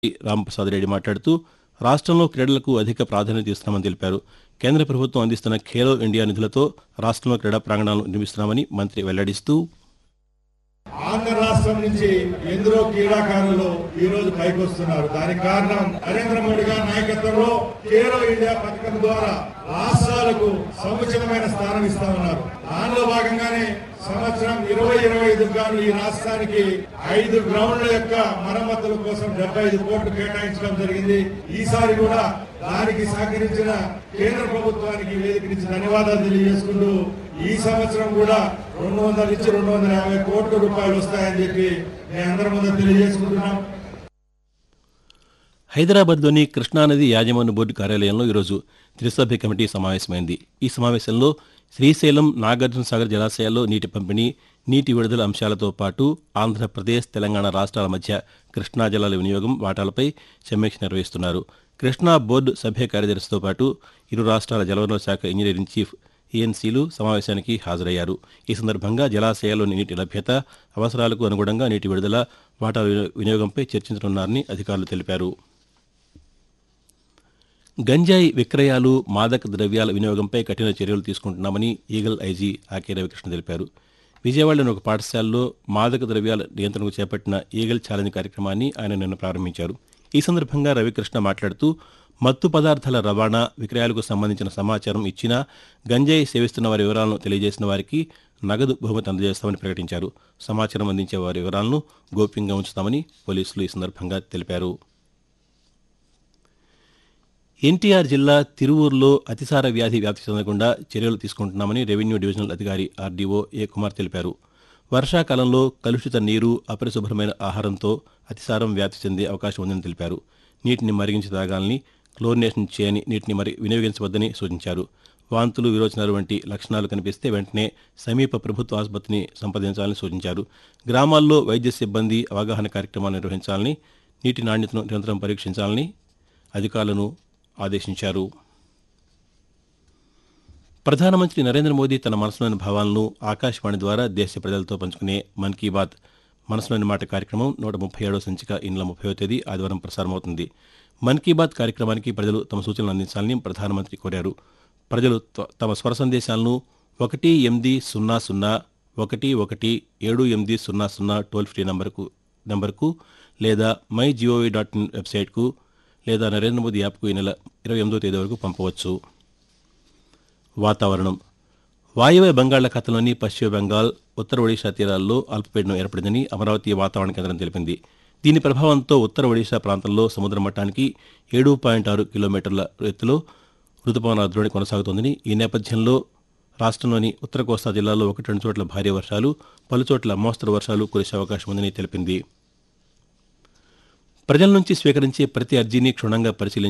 రాంప్రసాద్ రెడ్డి మాట్లాడుతూ రాష్ట్రంలో క్రీడలకు అధిక ప్రాధాన్యత ఇస్తున్నామని తెలిపారు కేంద్ర ప్రభుత్వం అందిస్తున్న ఖేలో ఇండియా నిధులతో రాష్ట్రంలో క్రీడా ప్రాంగణాలను నిర్మిస్తున్నామని మంత్రి వెల్లడిస్తూ ఆంధ్ర రాష్ట్రం నుంచి ఎందరో క్రీడాకారులు ఈ రోజు పైకొస్తున్నారు దానికి కారణం నరేంద్ర మోడీ గారి నాయకత్వంలో ఖేలో ఇండియా పథకం ద్వారా రాష్ట్రాలకు సముచితమైన స్థానం ఇస్తా ఉన్నారు దానిలో భాగంగానే సంవత్సరం ఇరవై ఇరవై ఐదు గాను ఈ రాష్ట్రానికి ఐదు గ్రౌండ్ల యొక్క మరమ్మతుల కోసం డెబ్బై ఐదు కోట్లు కేటాయించడం జరిగింది ఈసారి కూడా దానికి సహకరించిన కేంద్ర ప్రభుత్వానికి వేదిక నుంచి ధన్యవాదాలు తెలియజేసుకుంటూ ఈ సంవత్సరం కూడా రెండు వందల నుంచి రెండు వందల యాభై కోట్ల రూపాయలు వస్తాయని చెప్పి నేను అందరి ముందు తెలియజేసుకుంటున్నాం హైదరాబాద్లోని కృష్ణానది యాజమాన్య బోర్డు కార్యాలయంలో ఈరోజు త్రిసభ్య కమిటీ సమావేశమైంది ఈ సమావేశంలో శ్రీశైలం నాగార్జున సాగర్ జలాశయాల్లో నీటి పంపిణీ నీటి విడుదల అంశాలతో పాటు ఆంధ్రప్రదేశ్ తెలంగాణ రాష్ట్రాల మధ్య కృష్ణా జలాల వినియోగం వాటాలపై సమీక్ష నిర్వహిస్తున్నారు కృష్ణా బోర్డు సభ్య కార్యదర్శితో పాటు ఇరు రాష్ట్రాల జలవనరుల శాఖ ఇంజనీరింగ్ చీఫ్ ఈఎన్సీలు సమావేశానికి హాజరయ్యారు ఈ సందర్భంగా జలాశయాల్లోని నీటి లభ్యత అవసరాలకు అనుగుణంగా నీటి విడుదల వాటాల వినియోగంపై చర్చించనున్నారని అధికారులు తెలిపారు గంజాయి విక్రయాలు మాదక ద్రవ్యాల వినియోగంపై కఠిన చర్యలు తీసుకుంటున్నామని ఈగల్ ఐజీ ఆకే రవికృష్ణ తెలిపారు విజయవాడలోని ఒక పాఠశాలలో మాదక ద్రవ్యాల నియంత్రణకు చేపట్టిన ఈగల్ ఛాలెంజ్ కార్యక్రమాన్ని ఆయన నిన్న ప్రారంభించారు ఈ సందర్భంగా రవికృష్ణ మాట్లాడుతూ మత్తు పదార్థాల రవాణా విక్రయాలకు సంబంధించిన సమాచారం ఇచ్చినా గంజాయి సేవిస్తున్న వారి వివరాలను తెలియజేసిన వారికి నగదు బహుమతి అందజేస్తామని ప్రకటించారు సమాచారం అందించే వారి వివరాలను గోప్యంగా ఉంచుతామని పోలీసులు ఈ సందర్భంగా తెలిపారు ఎన్టీఆర్ జిల్లా తిరువూరులో అతిసార వ్యాధి వ్యాప్తి చెందకుండా చర్యలు తీసుకుంటున్నామని రెవెన్యూ డివిజనల్ అధికారి ఆర్డీఓ ఏ కుమార్ తెలిపారు వర్షాకాలంలో కలుషిత నీరు అపరిశుభ్రమైన ఆహారంతో అతిసారం వ్యాప్తి చెందే అవకాశం ఉందని తెలిపారు నీటిని మరిగించి తాగాలని క్లోరినేషన్ చేయని నీటిని మరి వినియోగించవద్దని సూచించారు వాంతులు విరోచనాలు వంటి లక్షణాలు కనిపిస్తే వెంటనే సమీప ప్రభుత్వ ఆసుపత్రిని సంప్రదించాలని సూచించారు గ్రామాల్లో వైద్య సిబ్బంది అవగాహన కార్యక్రమాలు నిర్వహించాలని నీటి నాణ్యతను నిరంతరం పరీక్షించాలని అధికారులను ఆదేశించారు ప్రధానమంత్రి నరేంద్ర మోదీ తన మనసులోని భావాలను ఆకాశవాణి ద్వారా దేశ ప్రజలతో పంచుకునే మన్ కీ బాత్ మనసులోని మాట కార్యక్రమం నూట ముప్పై ఏడవ సంచిక ఈ నెల ముప్పై తేదీ ఆదివారం ప్రసారమవుతుంది మన్ కీ బాత్ కార్యక్రమానికి ప్రజలు తమ సూచనలు అందించాలని ప్రధానమంత్రి కోరారు ప్రజలు త- తమ స్వర సందేశాలను ఒకటి ఎనిమిది సున్నా సున్నా ఒకటి ఒకటి ఏడు ఎనిమిది సున్నా సున్నా టోల్ ఫ్రీ నంబర్కు నంబర్కు లేదా మై జిఓవి డాట్ ఇన్ వెబ్సైట్కు లేదా నరేంద్ర మోదీ యాప్కు ఈ నెల ఇరవై ఎనిమిదో తేదీ వరకు పంపవచ్చు వాతావరణం వాయువ్య బంగాళాఖాతంలోని పశ్చిమ బెంగాల్ ఉత్తర ఒడిషా తీరాల్లో అల్పపీడనం ఏర్పడిందని అమరావతి వాతావరణ కేంద్రం తెలిపింది దీని ప్రభావంతో ఉత్తర ఒడిషా ప్రాంతంలో సముద్ర మట్టానికి ఏడు పాయింట్ ఆరు కిలోమీటర్ల ఎత్తులో రుతుపవనాల ద్రోణి కొనసాగుతోందని ఈ నేపథ్యంలో రాష్ట్రంలోని ఉత్తర కోస్తా జిల్లాలో ఒకటి రెండు చోట్ల భారీ వర్షాలు పలుచోట్ల మోస్తరు వర్షాలు కురిసే అవకాశం ఉందని తెలిపింది ప్రజల నుంచి స్వీకరించే ప్రతి అర్జీని క్షుణ్ణంగా పరిశీలించి